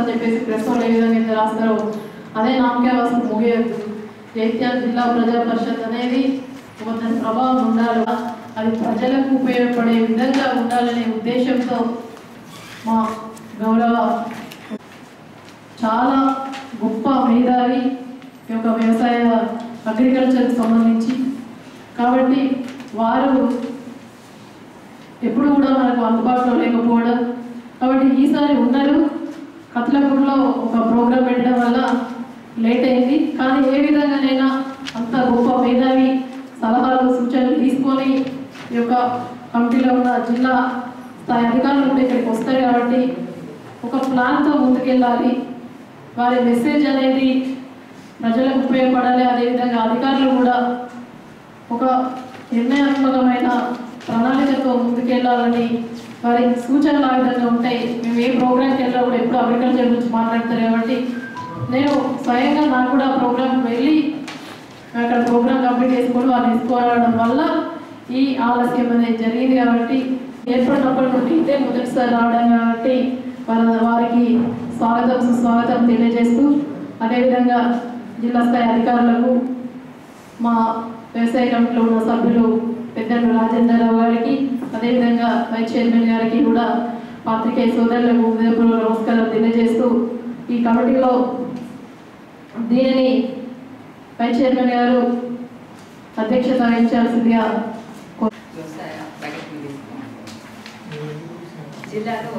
అని చెప్పేసి ప్రెస్ వాళ్ళు ఏ విధంగా అయితే రాస్తారో అదే నామకే వస్తు ముగియద్దు జైత్యాల జిల్లా ప్రజా పరిషత్ అనేది ఒక దాని ప్రభావం ఉండాలి అది ప్రజలకు ఉపయోగపడే విధంగా ఉండాలనే ఉద్దేశంతో మా గౌరవ చాలా గొప్ప మేధావి ఈ యొక్క వ్యవసాయ అగ్రికల్చర్కి సంబంధించి కాబట్టి వారు ఎప్పుడు కూడా మనకు అందుబాటులో లేకపోవడం కాబట్టి ఈసారి ఉన్నారు కత్లపూర్లో ఒక ప్రోగ్రాం పెట్టడం వల్ల లేట్ అయింది కానీ ఏ విధంగానైనా అంత గొప్ప మేధావి సలహాలు సూచనలు తీసుకొని ఈ యొక్క కమిటీలో ఉన్న జిల్లా స్థాయి అధికారులు కూడా ఇక్కడికి వస్తారు కాబట్టి ఒక ప్లాన్తో ముందుకెళ్ళాలి వారి మెసేజ్ అనేది ప్రజలకు ఉపయోగపడాలి అదేవిధంగా అధికారులు కూడా ఒక నిర్ణయాత్మకమైన ప్రణాళికతో ముందుకెళ్లాలని వారి సూచనలు ఆ విధంగా ఉంటాయి మేము ఏ ప్రోగ్రామ్కి వెళ్ళినా కూడా ఎప్పుడు అగ్రికల్చర్ గురించి మాట్లాడతారు కాబట్టి నేను స్వయంగా నాకు కూడా ప్రోగ్రామ్ వెళ్ళి అక్కడ ప్రోగ్రామ్ కంప్లీట్ చేసుకొని వారిని తీసుకోవడం వల్ల ఈ ఆలస్యం అనేది జరిగింది కాబట్టి ఏర్పడినప్పటి నుండి ఇదే మొదటిసారి రావడం కాబట్టి వారి వారికి స్వాగతం సుస్వాగతం తెలియజేస్తూ అదేవిధంగా జిల్లా స్థాయి అధికారులకు మా వ్యవసాయ కమిటీలో ఉన్న సభ్యులు పెద్దలు రాజేంద్రరావు గారికి అదేవిధంగా వైస్ చైర్మన్ గారికి కూడా పాత్రికేయ సోదరులకు ఉదయపూర్వ నమస్కారం తెలియజేస్తూ ఈ కమిటీలో దీనిని వైస్ చైర్మన్ గారు అధ్యక్షత వహించాల్సిందిగా కో- వ్యవసాయ ప్రగతి నివేదిక జిల్లాలో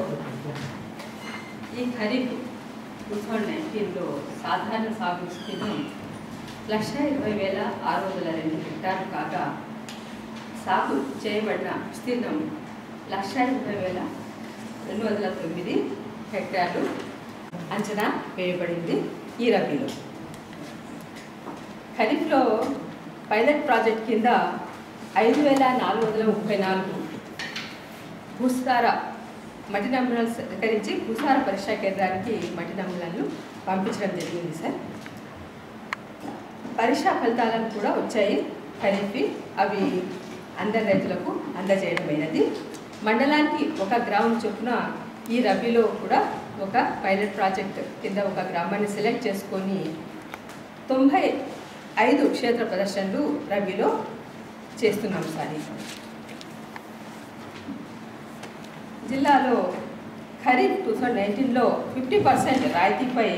ఈ ఖరీఫ్ టూ థౌజండ్ నైన్టీన్లో సాధారణ సాగు విస్తీర్ణం లక్ష ఇరవై వేల ఆరు వందల రెండు హెక్టార్లు కాగా సాగు చేయబడిన విస్తీర్ణం లక్ష ఇరవై వేల రెండు వందల తొమ్మిది హెక్టార్లు అంచనా వేయబడింది ఈ రబీలో ఖరీఫ్లో పైలట్ ప్రాజెక్ట్ కింద ఐదు వేల నాలుగు వందల ముప్పై నాలుగు భూసార మట్టి నమూనాలు సేకరించి భూసార పరీక్షా కేంద్రానికి మట్టి నమూనాలు పంపించడం జరిగింది సార్ పరీక్షా ఫలితాలను కూడా వచ్చాయి ఖరీఫ్ అవి అందరి రైతులకు అందజేయడమైనది మండలానికి ఒక గ్రామం చొప్పున ఈ రబీలో కూడా ఒక పైలట్ ప్రాజెక్ట్ కింద ఒక గ్రామాన్ని సెలెక్ట్ చేసుకొని తొంభై ఐదు క్షేత్ర ప్రదర్శనలు రబీలో చేస్తున్నాం సార్ ఈ జిల్లాలో ఖరీఫ్ టూ థౌజండ్ నైన్టీన్లో ఫిఫ్టీ పర్సెంట్ రాయితీపై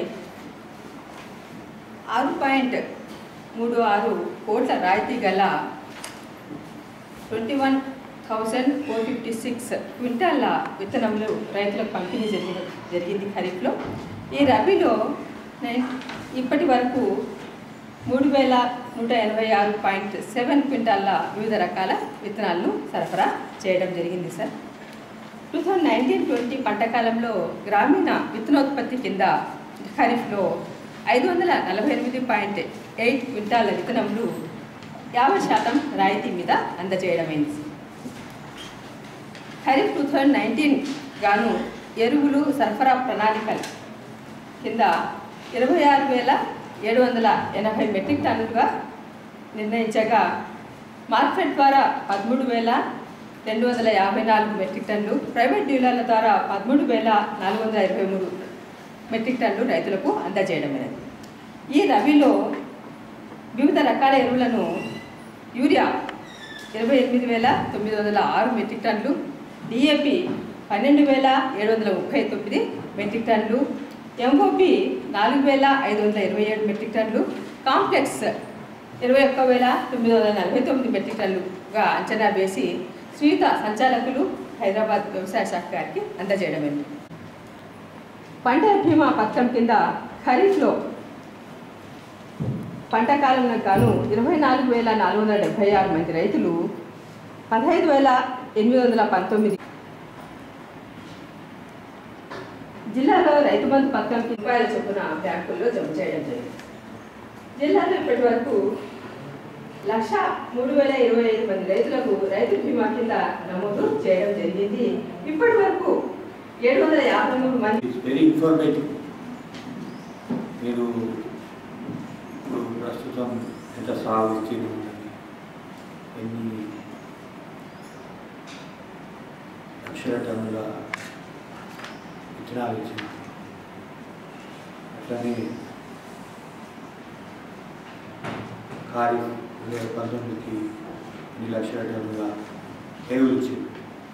ఆరు పాయింట్ మూడు ఆరు కోట్ల రాయితీ గల twenty one thousand four fifty six క్వింటాల్ల విత్తనములు రైతులకు పంపిణీ జరిగిన జరిగింది ఖరీఫ్లో ఈ రబీలో నైన్ ఇప్పటి వరకు మూడు వేల నూట ఎనభై ఆరు పాయింట్ సెవెన్ క్వింటాల్ల వివిధ రకాల విత్తనాలను సరఫరా చేయడం జరిగింది sir two thousand nineteen twenty పంటకాలంలో గ్రామీణ విత్తనోత్పత్తి కింద ఖరీఫ్లో ఐదు వందల నలభై ఎనిమిది పాయింట్ ఎయిట్ క్వింటాల విత్తనములు యాభై శాతం రాయితీ మీద అందజేయడమైంది ఖరీఫ్ టూ థౌజండ్ నైన్టీన్ గాను ఎరువులు సరఫరా ప్రణాళికలు కింద ఇరవై ఆరు వేల ఏడు వందల ఎనభై మెట్రిక్ టన్నులుగా నిర్ణయించగా మార్కెట్ ద్వారా పదమూడు వేల రెండు వందల యాభై నాలుగు మెట్రిక్ టన్నులు ప్రైవేట్ డీలర్ల ద్వారా పదమూడు వేల నాలుగు వందల ఇరవై మూడు మెట్రిక్ టన్నులు రైతులకు అందజేయడమైనది ఈ రబీలో వివిధ రకాల ఎరువులను యూరియా ఇరవై ఎనిమిది వేల తొమ్మిది వందల ఆరు మెట్రిక్ టన్నులు డిఏపి పన్నెండు వేల ఏడు వందల ముప్పై తొమ్మిది మెట్రిక్ టన్నులు ఎంఓపి నాలుగు వేల ఐదు వందల ఇరవై ఏడు మెట్రిక్ టన్నులు కాంప్లెక్స్ ఇరవై ఒక్క వేల తొమ్మిది వందల నలభై తొమ్మిది మెట్రిక్ టన్నులుగా అంచనా వేసి శ్రీయుత సంచాలకులు హైదరాబాద్ వ్యవసాయ శాఖ గారికి అందజేయడమైంది పంట బీమా పథకం కింద ఖరీఫ్లో పంట కాలంలో గాను ఇరవై నాలుగు వేల నాలుగు వందల డెబ్బై ఆరు మంది రైతులు పదహైదు వేల ఎనిమిది వందల పంతొమ్మిది జిల్లాలో రైతు బంధు పథకం కింద రూపాయల చొప్పున బ్యాంకుల్లో జమ చేయడం జరిగింది జిల్లాలో ఇప్పటి వరకు లక్ష మూడు వేల ఇరవై ఐదు మంది రైతులకు రైతు బీమా కింద నమోదు చేయడం జరిగింది ఇప్పటి వరకు ఏడు వందల యాభై మూడు మంది ఇట్స్ వెరీ ఇన్ఫర్మేటివ్ మీరు ఇప్పుడు ప్రస్తుతం ఎంత సాగు ఇచ్చింది ఎన్ని లక్షల టన్నుల విత్తనాలు ఇచ్చింది అట్లనే ఖారీఫ్ రెండు వేల పంతొమ్మిదికి ఎన్ని లక్షల టన్నుల ఎరువులు ఇచ్చింది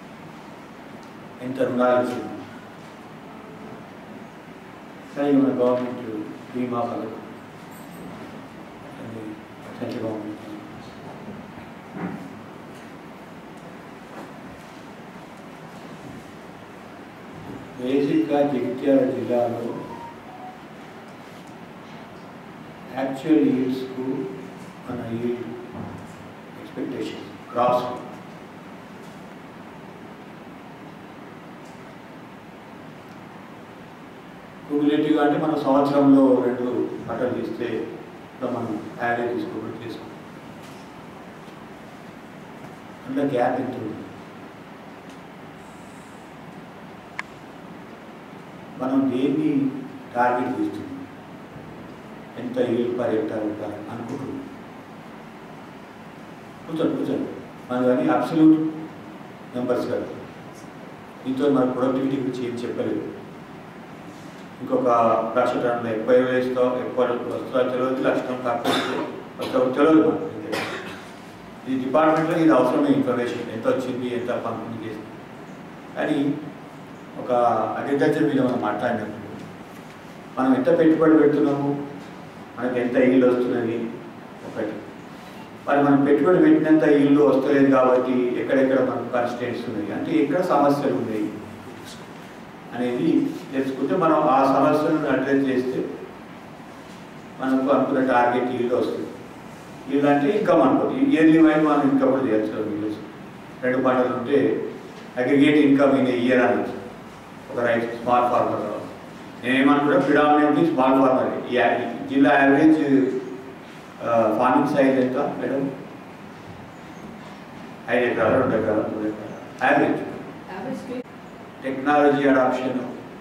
ఎంత రుణాలు ఇచ్చింది కానీ మన గవర్నమెంట్ బీమా పథకం అది సెంట్రల్ గవర్నమెంట్ బేసిక్గా జగిత్యాల జిల్లాలో యాక్చువల్ ఈల్డ్స్కు మన ఈల్డ్ ఎక్స్పెక్టేషన్ క్రాస్ క్యూములేటివ్గా అంటే మన సంవత్సరంలో రెండు పంటలు తీస్తే ఇంకా మనం యావరేజ్ తీసుకోబట్టి తీసుకుంటాం అందులో గ్యాప్ ఎంత ఉంది మనం దేన్ని టార్గెట్ చేస్తున్నాం ఎంత ఈల్ పర్ హెక్టార్ ఉండాలి అనుకుంటున్నాం కూర్చోండి కూర్చోండి మనం కానీ అబ్సల్యూట్ నెంబర్స్ కాదు దీంతో మన ప్రొడక్టివిటీ గురించి ఏం చెప్పలేదు ఇంకొక లక్ష టన్నులు ఎక్కువ వేస్తాం ఎక్కువ వస్తా తెలియదు లక్షణం తక్కువ వస్తా తెలియదు మనకు. ఈ డిపార్ట్మెంట్లో ఇది అవసరమే ఇన్ఫర్మేషన్ ఎంత వచ్చింది ఎంత పంపిణీ చేసింది కానీ ఒక అగ్రికల్చర్ మీద మనం మాట్లాడినప్పుడు మనం ఎంత పెట్టుబడి పెడుతున్నాము మనకి ఎంత ఇల్లు వస్తున్నది ఒకటి మరి మనం పెట్టుబడి పెట్టినంత ఇల్లు వస్తలేదు కాబట్టి ఎక్కడెక్కడ మనకు కన్స్టెంట్స్ ఉన్నాయి అంటే ఎక్కడ సమస్యలు ఉన్నాయి అనేది తెలుసుకుంటే మనం ఆ సమస్యలను అడ్రస్ చేస్తే మనకు అనుకున్న టార్గెట్ ఇల్లు వస్తుంది ఇల్లు అంటే ఇన్కమ్ అనుకో ఇయర్లీ వైజ్ మనం ఇన్కమ్ కూడా చేయొచ్చు ఇల్లు రెండు పంటలు ఉంటే అగ్రిగేట్ ఇన్కమ్ ఇన్ ఇయర్ అనొచ్చు ఒక రైతు స్మాల్ ఫార్మర్ నేనేమనుకుంటా ప్రిడామినెంట్లీ స్మాల్ ఫార్మర్ ఈ యా- జిల్లా యావరేజ్ ఫార్మింగ్ సైజ్ ఎంత మేడం ఐదు ఎకరాలు రెండు ఎకరాలు మూడు ఎకరాలు యావరేజ్ యావరేజ్ కి టెక్నాలజీ అడాప్షన్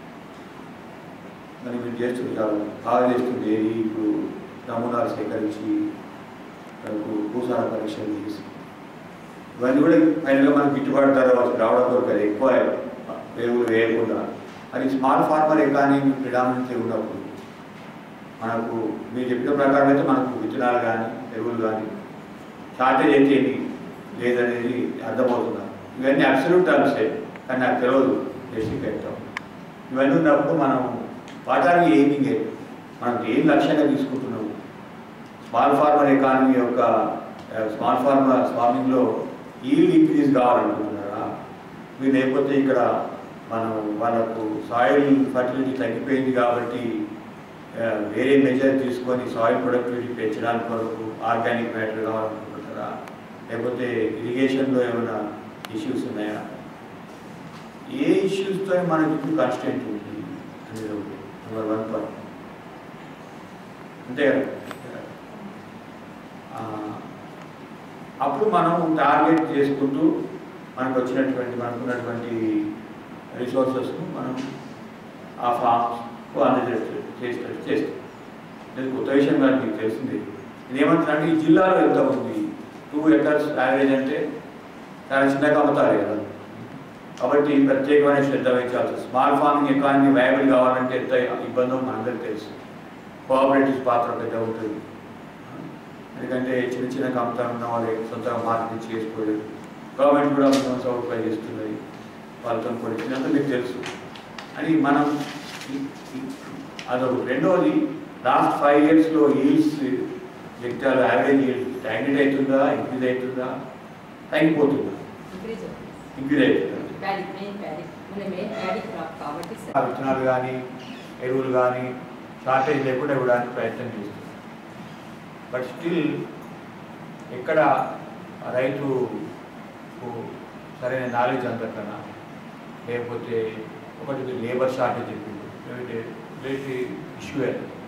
మరి మీరు చేస్తుంటారు బాగా చేస్తుంది ఏది ఇప్పుడు నమూనాలు సేకరించి మనకు భూసార పరీక్షలు చేసి ఇవన్నీ కూడా ఫైనల్గా మనకు గిట్టుబాటు ధర వచ్చి రావడం దొరకదు ఎక్కువ ఎరువులు వేయకుండా అది స్మాల్ ఫార్మర్ ఎకానమీ ప్రిడామినెంట్లీ ఉన్నప్పుడు మనకు మీరు చెప్పిన ప్రకారం అయితే మనకు విత్తనాలు కానీ ఎరువులు కానీ షార్టేజ్ అయితే ఏమి లేదనేది అర్థమవుతుంది ఇవన్నీ అబ్సల్యూట్ టర్మ్సే కానీ నాకు తెలియదు బేసిక్ అయితే ఇవన్నీ ఉన్నప్పుడు మనం వాట్ ఆర్ ఎయిమింగ్ ఎట్ మనం ఏం లక్ష్యంగా తీసుకుంటున్నాము స్మాల్ ఫార్మర్ ఎకానమీ యొక్క స్మాల్ ఫార్మర్ ఫార్మింగ్లో ఈల్డ్ ఇంక్రీజ్ కావాలనుకుంటున్నారా మీరు లేకపోతే ఇక్కడ మనం వాళ్ళకు సాయిల్ ఫర్టిలిటీ తగ్గిపోయింది కాబట్టి ఆ, వేరే మెజర్ తీసుకొని సాయిల్ ప్రొడక్టివిటీ పెంచడానికి కొరకు ఆర్గానిక్ మ్యాటర్ కావాలనుకుంటున్నారా లేకపోతే ఇరిగేషన్లో ఏమైనా ఇష్యూస్ ఉన్నాయా ఏ ఇష్యూస్తో మనకి ఇప్పుడు కాన్స్టెంట్ ఉంది అనేది ఒకటి నెంబర్ వన్ పాయింట్ అంతే కదా ఆ, అప్పుడు మనం టార్గెట్ చేసుకుంటూ మనకు వచ్చినటువంటి మనకు ఉన్నటువంటి రిసోర్సెస్ను మనం ఆ ఫామ్స్కు అందజేస్తూ చేసేటట్టు చేస్తాం ఇది కొత్త విషయం కాదు మీకు తెలిసింది ఇది ఏమంటున్నారంటే ఈ జిల్లాలో ఎంత ఉంది టూ ఎకర్స్ యావరేజ్ అంటే చాలా చిన్నగా అమ్ముతారు కదా కాబట్టి ప్రత్యేకమైన శ్రద్ధ వహించాల్సి స్మాల్ ఫార్మింగ్ ఎకానమీ వైబుల్ కావాలంటే ఎంత ఇబ్బందో మనందరికీ తెలుసు కోఆపరేటివ్స్ పాత్ర పెద్ద ఉంటుంది ఎందుకంటే చిన్న చిన్న కంపెనీ ఉన్న వాళ్ళు సొంతంగా మార్కెటింగ్ చేసుకోలేదు గవర్నమెంట్ కూడా మినిమం సౌకర్యం చేస్తున్నది వాళ్ళతో కూడా ఇదంతా మీకు తెలుసు అని మనం ఈ- ఈ- అదొకటి రెండవది లాస్ట్ ఫైవ్ ఇయర్స్లో yields Jagtial average yield stagnant అవుతుందా ఇంక్రీజ్ అవుతుందా తగ్గిపోతుందా ఇంక్రీజ్ ఇంక్రీజ్ అవుతుందా ప్యాడీ మెయిన్ ప్యాడీ మన మెయిన్ ప్యాడీ క్రాప్ కాబట్టి ఆ సార్ విత్తనాలు కానీ ఎరువులు కానీ షార్టేజ్ లేకుండా ఇవ్వడానికి ప్రయత్నం చేస్తుంది బట్ స్టిల్ ఎక్కడ రైతు సరైన నాలెడ్జ్ అందకన్నా లేకపోతే ఒకటి లేబర్ షార్టేజ్ చెప్పింది ఏమిటి లేటి ఇష్యూ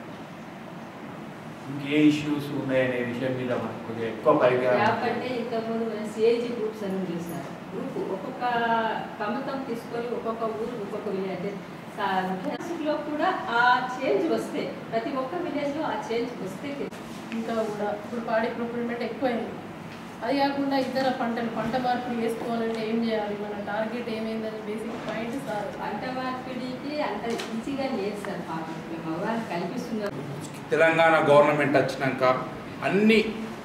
ఇంకే ఇష్యూస్ ఉన్నాయనే విషయం మీద మనకు కొంచెం ఎక్కువ పరిజ్ఞానం యాప్ అంటే ఇంతకుముందు మనం సిఐజీ గ్రూప్స్ అని చూసారు గ్రూప్ ఒక్కొక్క కమతం తీసుకొని ఒక్కొక్క ఊరు ఒక్కొక్క విలేజ్ అంటే సా- లో కూడా ఆ చేంజ్ వస్తే ప్రతి ఒక్క విలేజ్ లో ఆ చేంజ్ వస్తే ఇంకా కూడా ఇప్పుడు పాడి ప్రొక్యూర్మెంట్ ఎక్కువైంది అది కాకుండా ఇతర పంటలు పంట మార్పిడి చేసుకోవాలంటే ఏం చేయాలి మన టార్గెట్ ఏమైందని బేసిక్ పాయింట్ సార్ పంట మార్పిడికి అంత ఈజీగా లేదు సార్ మాకు మేము అవగాహన కల్పిస్తున్నారు తెలంగాణ గవర్నమెంట్ వచ్చినాక అన్ని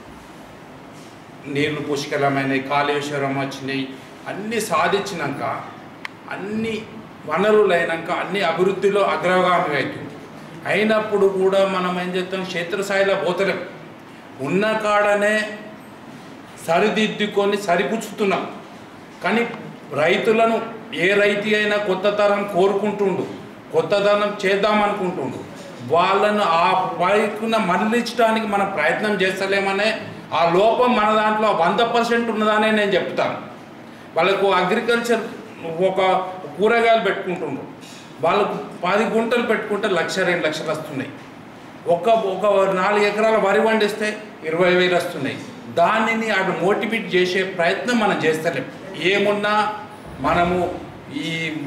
నీళ్లు పుష్కలమైనవి కాళేశ్వరం వచ్చినాయి అన్నీ సాధించినాక అన్ని వనరులు అయినాక అన్ని అభివృద్ధిలో అగ్రగామి అవుతుంది అయినప్పుడు కూడా మనం ఏం చేస్తాం క్షేత్రస్థాయిలో పోతలేం ఉన్న కాడనే సరిదిద్దుకొని సరిపుచ్చుతున్నాం కానీ రైతులను ఏ రైతు అయినా కొత్త తరం కోరుకుంటుండు కొత్త తరం చేద్దామనుకుంటుండు వాళ్ళను ఆ వైపున మరలించడానికి మనం ప్రయత్నం చేస్తలేమనే ఆ లోపం మన దాంట్లో వంద పర్సెంట్ ఉన్నదనే నేను చెప్తాను వాళ్ళకు అగ్రికల్చర్ ఒక కూరగాయలు పెట్టుకుంటుండ్రు వాళ్ళకు పది గుంటలు పెట్టుకుంటే లక్ష రెండు లక్షలు వస్తున్నాయి ఒక ఒక నాలుగు ఎకరాల వరి పండిస్తే ఇరవై వేలు వస్తున్నాయి దానిని అటు మోటివేట్ చేసే ప్రయత్నం మనం చేస్తలేం ఏమున్నా మనము ఈ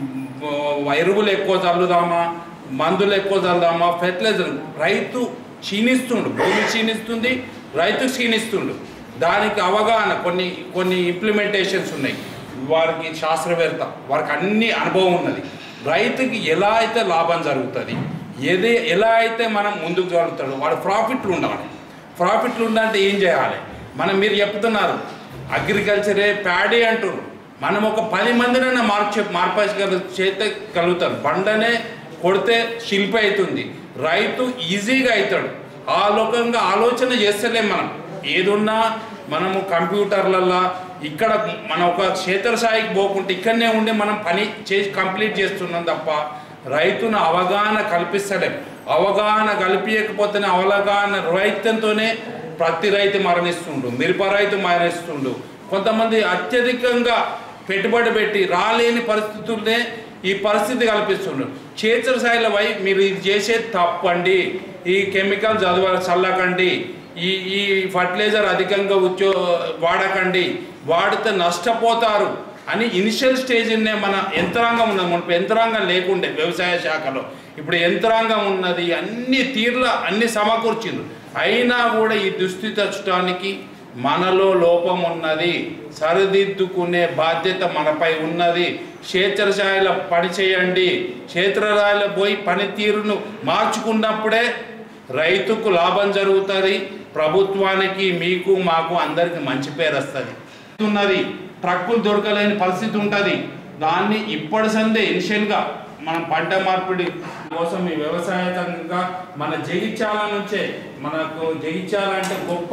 మ, ఎరువులు ఎక్కువ చల్లుదామా మందులు ఎక్కువ చల్లుదామా ఫెర్టిలైజర్ రైతు క్షీణిస్తుండు భూమి క్షీణిస్తుంది రైతు క్షీణిస్తుండు దానికి అవగాహన కొన్ని కొన్ని ఇంప్లిమెంటేషన్స్ ఉన్నాయి వారికి శాస్త్రవేత్త వారికి అన్ని అనుభవం ఉన్నది రైతుకి ఎలా అయితే లాభం జరుగుతుంది ఏది ఎలా అయితే మనం ముందుకు జరుగుతాడో వాడు ప్రాఫిట్లు ఉండాలి ప్రాఫిట్లు ఉండాలంటే ఏం చేయాలి మనం మీరు చెప్తున్నారు అగ్రికల్చరే ప్యాడీ అంటున్నారు మనం ఒక పది మందినైనా మార్చే మార్పగల చేత కలుగుతారు బండనే కొడితే శిల్పి అవుతుంది రైతు ఈజీగా అవుతాడు ఆ లోకంగా ఆలోచన చేస్తలేం మనం ఏదున్నా మనము కంప్యూటర్లల్లో ఇక్కడ మన ఒక క్షేత్రస్థాయికి పోకుంటే ఇక్కడనే ఉండి మనం పని చేసి కంప్లీట్ చేస్తున్నాం తప్ప రైతును అవగాహన కల్పిస్తలేం అవగాహన కల్పించకపోతేనే అవగాహన రైతంతోనే ప్రతి రైతు మరణిస్తుండు మిరప రైతు మరణిస్తుండు కొంతమంది అత్యధికంగా పెట్టుబడి పెట్టి రాలేని పరిస్థితులనే ఈ పరిస్థితి కల్పిస్తుండ్రు క్షేత్ర స్థాయిలో వై మీరు ఇది చేసేది తప్పండి ఈ కెమికల్ చదవ చల్లకండి ఈ ఈ ఫర్టిలైజర్ అధికంగా ఉచ్చో వాడకండి వాడితే నష్టపోతారు అని ఇనిషియల్ స్టేజ్నే మన యంత్రాంగం ఉన్నది మనకు యంత్రాంగం లేకుండే వ్యవసాయ శాఖలో ఇప్పుడు యంత్రాంగం ఉన్నది అన్ని తీర్ల అన్ని సమకూర్చింది అయినా కూడా ఈ దుస్థితి వచ్చడానికి మనలో లోపం ఉన్నది సరిదిద్దుకునే బాధ్యత మనపై ఉన్నది క్షేత్రస్థాయిలో పని చేయండి క్షేత్రస్థాయిలో పోయి పనితీరును మార్చుకున్నప్పుడే రైతుకు లాభం జరుగుతుంది ప్రభుత్వానికి మీకు మాకు అందరికి మంచి పేరు వస్తుంది ఉన్నది ట్రక్కులు దొరకలేని పరిస్థితి ఉంటుంది దాన్ని ఇప్పటి సందే ఇనిషియల్గా మనం పంట మార్పిడి కోసం ఈ వ్యవసాయంగా మన జగిత్యాల నుంచే మనకు జగిత్యాల అంటే గొప్ప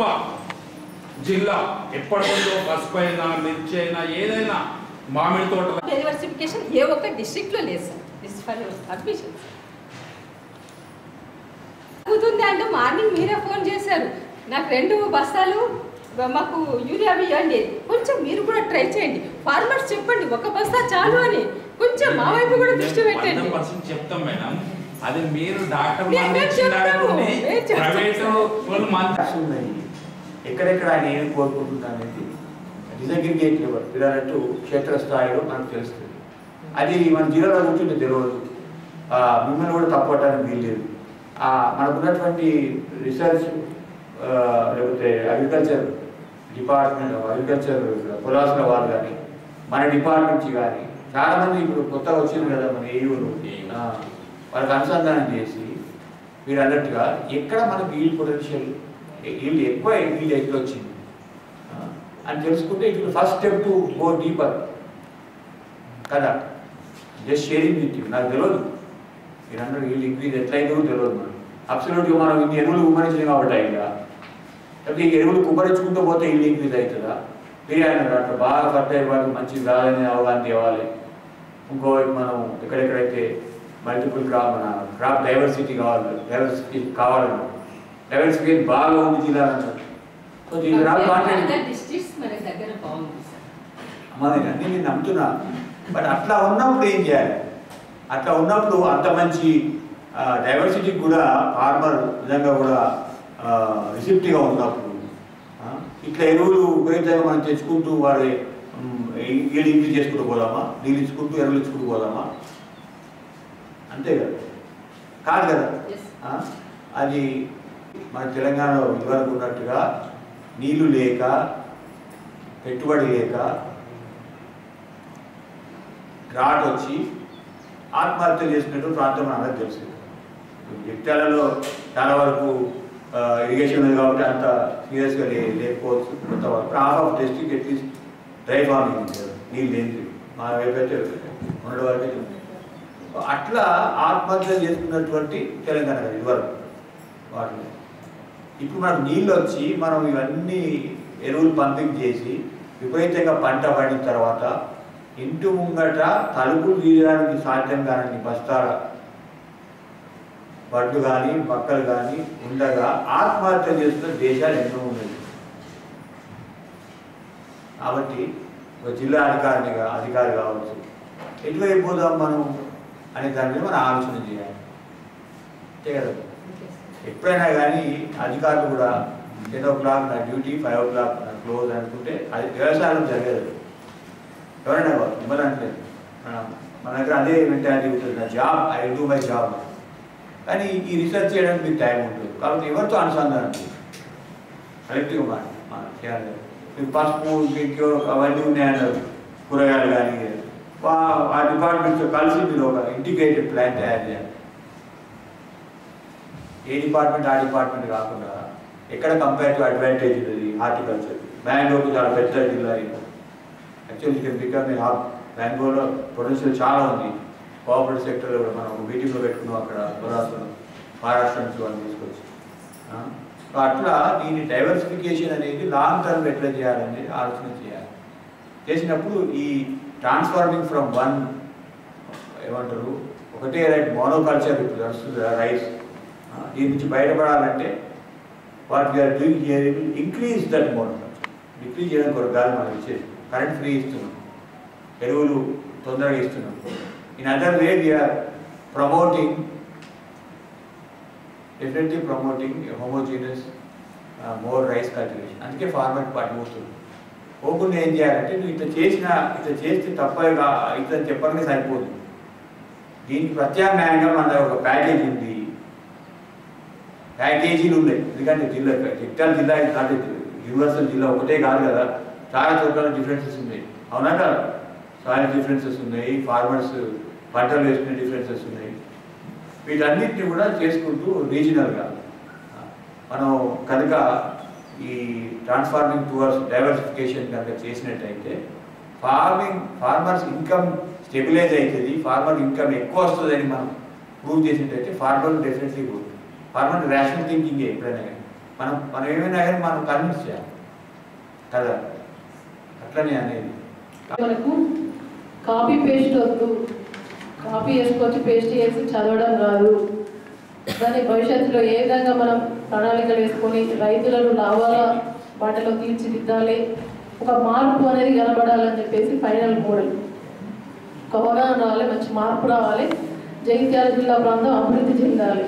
జిల్లా ఎప్పటికుందో పసుపు అయినా మిర్చి అయినా ఏదైనా మామిడి తోటల డైవర్సిఫికేషన్ ఏ ఒక్క డిస్ట్రిక్ట్లో లేదు సార్ దిస్ ఫర్ అడ్మిషన్ అవుతుంది అంటే మార్నింగ్ మీరే ఫోన్ చేశారు నాకు రెండు బస్తాలు మాకు యూరియా ఇవ్వండి కొంచెం మీరు కూడా ట్రై చేయండి ఫార్మర్స్ చెప్పండి ఒక బస్తా చాలు అని కొంచెం మా వైపు కూడా దృష్టి పెట్టండి వంద పర్సెంట్ చెప్తాం మేడం అది మీరు డాక్టర్ మేము మంది ఇచ్చిన చెప్తాము. దాంట్లోనే మేము చెప్తాము. ప్రైవేట్ వాళ్ళు మంది ఉన్నాయి ఎక్కడెక్కడ ఆయన ఏం కోరుకుంటున్నారు అనేది డిసగ్రిగేట్ లెవెల్ మీరు అన్నట్టు క్షేత్రస్థాయిలో మనకు తెలుస్తుంది అది మన జిల్లాలో కూర్చుంటే తెలియదు ఆ, మిమ్మల్ని కూడా తప్పటానికి వీల్లేదు ఆ, మనకున్నటువంటి రీసెర్చ్ ఆ, లేకపోతే అగ్రికల్చర్ డిపార్ట్మెంట్ అగ్రికల్చర్ పొలాసిన వాళ్ళు కానీ మన డిపార్ట్మెంట్ నుంచి కానీ చాలామంది ఇప్పుడు కొత్తగా వచ్చింది కదా మన ఏయూలు వాళ్ళకి అనుసంధానం చేసి మీరు అన్నట్టుగా ఎక్కడ మనకి ఈల్డ్ పొటెన్షియల్ ఈల్డ్ ఎక్కువ ఈల్డ్ ఎక్కడ వచ్చింది ఆ, అని తెలుసుకుంటే it first step to go deeper కదా జస్ట్ షేరింగ్ విత్ యూ నాకు తెలియదు మీరు అన్నారు ఈల్డ్ ఇంక్రీజ్ ఎట్లయిందో కూడా తెలియదు మనం అబ్సల్యూట్గా మనం ఇన్ని ఎరువులు కుమ్మరించినాం కాబట్టి అయిందా లేకపోతే ఈ ఎరువులు కుమ్మరించుకుంటూ పోతే ఈల్డ్ ఇంక్రీజ్ అవుతుందా మీరు అన్నారు అట్లా బాగా ఫర్టైల్ వాటి మంచిది రాదని అవగాహన తేవాలి ఇంకోవైపు మనం ఎక్కడెక్కడైతే మల్టిపుల్ క్రాప్ మన క్రాప్ డైవర్సిటీ కావాలి డైవర్సిటీ కావాలన్నారు డైవర్సిటీ బాగా ఉంది జిల్లాలన్నారు సో దీనికి రాదు కాంటాక్ట్ డిస్ట్రిక్ట్స్ మన దగ్గర బాగుంది సార్ అమ్మ నేను అన్ని నేను నమ్ముతున్నా బట్ అట్లా ఉన్నప్పుడు ఏం చేయాలి అట్లా ఉన్నప్పుడు అంత మంచి డైవర్సిటీ కూడా ఫార్మర్ నిజంగా కూడా రిసిప్ట్గా ఉన్నప్పుడు ఆ, ఇట్లా ఎరువులు విపరీతంగా మనం తెచ్చుకుంటూ వాడి ఈడు ఇంక్రీజ్ చేసుకుంటూ పోదామా నీళ్ళు ఇచ్చుకుంటూ ఎరువులు ఇచ్చుకుంటూ పోదామా అంతే కదా కాదు కదా Yes. ఆ, అది మన తెలంగాణలో ఇదివరకు ఉన్నట్టుగా నీళ్లు లేక పెట్టుబడి లేక ఘాట్ వచ్చి ఆత్మహత్య చేసినట్టు ప్రాంతం అందరికి తెలుసు జగిత్యాలలో చాలా వరకు ఇరిగేషన్ ఉంది కాబట్టి అంత సీరియస్గా లే లేకపోవచ్చు కొంతవరకు half of district at least dry farming ఉంది కదా నీళ్ళు ఏంటి మా వైపు అయితే ఉండడం వరకు అయితే ఉంది. అట్లా ఆత్మహత్య చేసుకున్నటువంటి తెలంగాణ కదా ఇదివరకు వాటిలో ఇప్పుడు మనకు నీళ్ళు వచ్చి మనం ఇవన్నీ ఎరువులు పంపింగ్ చేసి విపరీతంగా పంట పండిన తర్వాత ఇంటి ముంగట తలుపులు తీయడానికి సాధ్యం కాని బస్తాల వడ్లు కానీ బక్కలు కానీ ఉండగా ఆత్మహత్య చేస్తున్న దేశాలు ఎన్నో ఉన్నాయి కాబట్టి ఒక జిల్లా అధికారినిగా అధికారి కావచ్చు ఎటువైపు పోదాం మనం అనే దాని మీద మనం ఆలోచన చేయాలి అంతే కదా ఎప్పుడైనా కానీ అధికారులు కూడా టెన్ ఓ క్లాక్ నా డ్యూటీ ఫైవ్ ఓ క్లాక్ నా క్లోజ్ అనుకుంటే అది వ్యవసాయం జరగదు ఎవరైనా కాదు మిమ్మల్ని అంటే మన దగ్గర అదే మెంటాలిటీ ఉంటుంది నా job I do my job కానీ ఈ రీసెర్చ్ చేయడానికి మీకు టైం ఉంటుంది కాబట్టి ఎవరితో అనుసంధానం చేయాలి కలెక్టివ్గా మాట మన చేయాలి మీకు పసుపు మీకు అవన్నీ ఉన్నాయన్నారు కూరగాయలు కానీ వా- ఆ డిపార్ట్మెంట్తో కలిసి మీరు ఒక ఇంటిగ్రేటెడ్ ప్లాన్ తయారు చేయాలి ఏ డిపార్ట్మెంట్ ఆ డిపార్ట్మెంట్ కాకుండా ఎక్కడ కంపేరిటివ్ అడ్వాంటేజ్ ఉంది హార్టికల్చర్ బెంగళూరు చాలా పెద్ద జిల్లా ఇది actually can become a hub బెంగళూరులో పొటెన్షియల్ చాలా ఉంది కోఆపరేటివ్ సెక్టర్లో కూడా మనం ఒక మీటింగ్లో పెట్టుకున్నాం అక్కడ పురాతన మహారాష్ట్ర నుంచి వాళ్ళు తీసుకొచ్చి ఆ? సో అట్లా దీని డైవర్సిఫికేషన్ అనేది లాంగ్ టర్మ్ ఎట్లా చేయాలనేది ఆలోచన చేయాలి చేసినప్పుడు ఈ ట్రాన్స్ఫార్మింగ్ ఫ్రమ్ వన్ ఏమంటారు ఒకటే రైట్ మోనోకల్చర్ ఇప్పుడు నడుస్తుంది రైస్ దీని నుంచి బయటపడాలంటే what we're doing here increase that monoculture decrease చేయడం కొరకు కాదు మనం ఇచ్చేది కరెంట్ ఫ్రీ ఇస్తున్నాం ఎరువులు తొందరగా ఇస్తున్నాం in other way we're promoting definitely promoting homogeneous more rice cultivation అందుకే ఫార్మర్ పార్టీ పోతుంది పోకుండా ఏం చేయాలంటే నువ్వు ఇట్లా చేసిన ఇట్లా చేస్తే తప్పగా ఇట్లా చెప్పగానే సరిపోదు దీనికి ప్రత్యామ్నాయంగా మన దగ్గర ఒక ప్యాకేజ్ ఉంది ప్యాకేజీలు ఉన్నాయి ఎందుకంటే జిల్లా చిట్టాల జిల్లా ఇది కాదు యూనివర్సల్ జిల్లా ఒకటే కాదు కదా చాలా చోట్ల డిఫరెన్సెస్ ఉన్నాయి అవునా కదా సాయిల్ డిఫరెన్సెస్ ఉన్నాయి ఫార్మర్స్ పంటలు వేసుకునే డిఫరెన్సెస్ ఉన్నాయి వీటన్నిటిని కూడా చేసుకుంటూ రీజనల్గా మనం కనుక ఈ ట్రాన్స్ఫార్మింగ్ టువర్డ్స్ డైవర్సిఫికేషన్ కనుక చేసినట్టయితే ఫార్మింగ్ ఫార్మర్స్ ఇన్కమ్ స్టెబిలైజ్ అవుతుంది ఫార్మర్ ఇన్కమ్ ఎక్కువ వస్తుందని మనం ప్రూవ్ చేసినట్టయితే farmer definitely good farmer rational thinking ఎప్పుడైనా కానీ మనం మనం ఏమైనా కానీ మనం కన్విన్స్ చేయాలి కదా అట్లనే అనేది మనకు కాపీ పేస్ట్ వద్దు కాపీ వేసుకొచ్చి పేస్ట్ చేసి చదవడం రాదు దాని భవిష్యత్తులో ఏ విధంగా మనం ప్రణాళికలు వేసుకొని రైతులను లాభాల బాటలో తీర్చిదిద్దాలి ఒక మార్పు అనేది కనబడాలని చెప్పేసి ఫైనల్ మోడల్ ఒక అవగాహన రావాలి మంచి మార్పు రావాలి జగిత్యాల జిల్లా ప్రాంతం అభివృద్ధి చెందాలి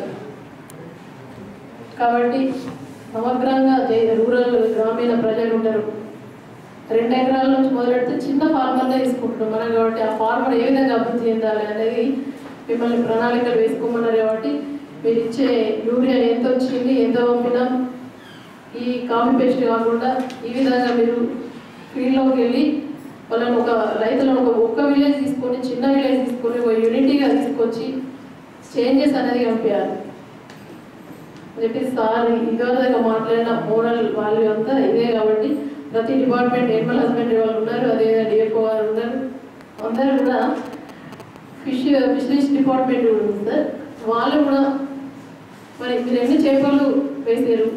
కాబట్టి సమగ్రంగా జై రూరల్ గ్రామీణ ప్రజలు ఉంటారు రెండు ఎకరాల నుంచి మొదలెడితే చిన్న ఫార్మర్నే తీసుకుంటున్నాం మనం కాబట్టి ఆ ఫార్మర్ ఏ విధంగా అభివృద్ధి చెందాలి అనేది మిమ్మల్ని ప్రణాళికలు వేసుకోమన్నారు కాబట్టి మీరు ఇచ్చే యూరియా ఎంత వచ్చింది ఎంత పంపినాం ఈ కాఫీ పేస్ట్ కాకుండా ఈ విధంగా మీరు ఫీల్డ్లోకి వెళ్ళి వాళ్ళని ఒక రైతులను ఒక ఒక్క విలేజ్ తీసుకొని చిన్న విలేజ్ తీసుకొని ఒక యూనిటీగా తీసుకొచ్చి చేంజెస్ అనేది పంపించాలి అని చెప్పి సార్ ఇదివరకు మాట్లాడిన మోడల్ వాల్యూ అంతా ఇదే కాబట్టి ప్రతి డిపార్ట్మెంట్ ఎనిమల్ హస్బెండరీ వాళ్ళు ఉన్నారు అదే డిఎఫ్ఓ వారు ఉన్నారు అందరూ కూడా ఫిష్ ఫిషరీస్ డిపార్ట్మెంట్ కూడా ఉంది సార్ వాళ్ళు కూడా మరి మీరు ఎన్ని చేపలు వేసారు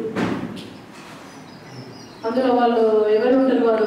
అందులో వాళ్ళు ఎవరు ఉంటారు వారు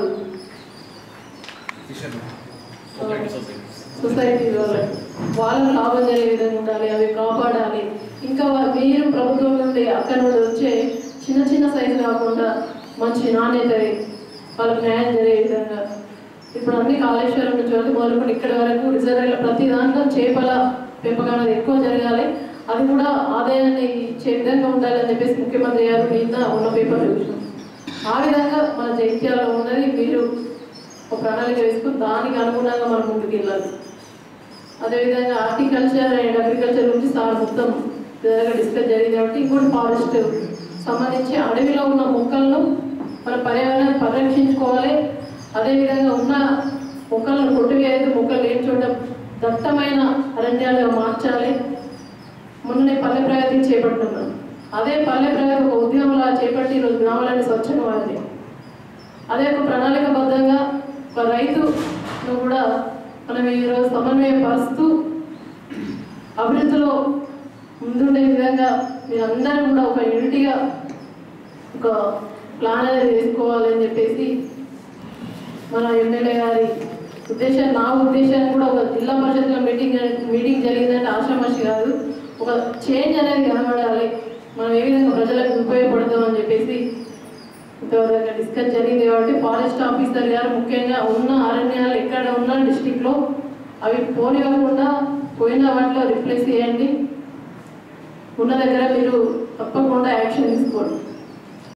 సొసైటీ వాళ్ళు వాళ్ళని లాభం జరిగే విధంగా ఉండాలి అవి కాపాడాలి ఇంకా వా- మీరు ప్రభుత్వం నుండి అక్కడ నుండి వచ్చే చిన్న చిన్న సైజు కాకుండా మంచి నాణ్యతవి వాళ్ళకి న్యాయం జరిగే విధంగా ఇప్పుడు అన్ని కాళేశ్వరం నుంచి వరకు మొదలుకొని ఇక్కడ వరకు రిజర్వాయర్ల ప్రతి దాంట్లో చేపల పెంపకం అనేది ఎక్కువ జరగాలి అది కూడా ఆదాయాన్ని ఇచ్చే విధంగా ఉండాలని చెప్పేసి ముఖ్యమంత్రి గారు నిన్న ఉన్న పేపర్ చూసినాం ఆ విధంగా మన జైత్యాల్లో ఉన్నది మీరు ఒక ప్రణాళిక వేసుకుని దానికి అనుగుణంగా మనం ముందుకు వెళ్ళాలి అదేవిధంగా హార్టికల్చర్ అండ్ అగ్రికల్చర్ గురించి సార్ మొత్తం విధంగా డిస్కస్ జరిగింది కాబట్టి ఇంకోటి ఫారెస్ట్ సంబంధించి అడవిలో ఉన్న మొక్కలను మన పర్యావరణాన్ని పరిరక్షించుకోవాలి అదేవిధంగా ఉన్న మొక్కలను కొట్టివేయద్దు మొక్కలు లేని చోట దట్టమైన అరణ్యాలుగా మార్చాలి మొన్ననే పల్లె ప్రగతి చేపడుతున్నాం అదే పల్లె ప్రగతి ఒక ఉద్యమంలా చేపట్టి ఈరోజు గ్రామాలన్నీ స్వచ్ఛంగా మారింది అదే ఒక ప్రణాళికబద్ధంగా ఒక రైతును కూడా మనం ఈరోజు సమన్వయపరుస్తూ అభివృద్ధిలో ముందుండే విధంగా మీరందరూ కూడా ఒక యూనిటీగా ఒక ప్లాన్ అనేది వేసుకోవాలని చెప్పేసి మన ఎమ్మెల్యే గారి ఉద్దేశం నా ఉద్దేశం కూడా ఒక జిల్లా పరిషత్లో మీటింగ్ మీటింగ్ జరిగిందంటే ఆషామాషి కాదు ఒక చేంజ్ అనేది కనబడాలి మనం ఏ విధంగా ప్రజలకు ఉపయోగపడతామని చెప్పేసి ఇంతవరకు డిస్కస్ జరిగింది కాబట్టి ఫారెస్ట్ ఆఫీసర్ గారు ముఖ్యంగా ఉన్న అరణ్యాలు ఎక్కడ ఉన్న డిస్టిక్లో అవి పోనివ్వకుండా పోయిన వాటిలో రిప్లేస్ చేయండి ఉన్న దగ్గర మీరు తప్పకుండా యాక్షన్ తీసుకోండి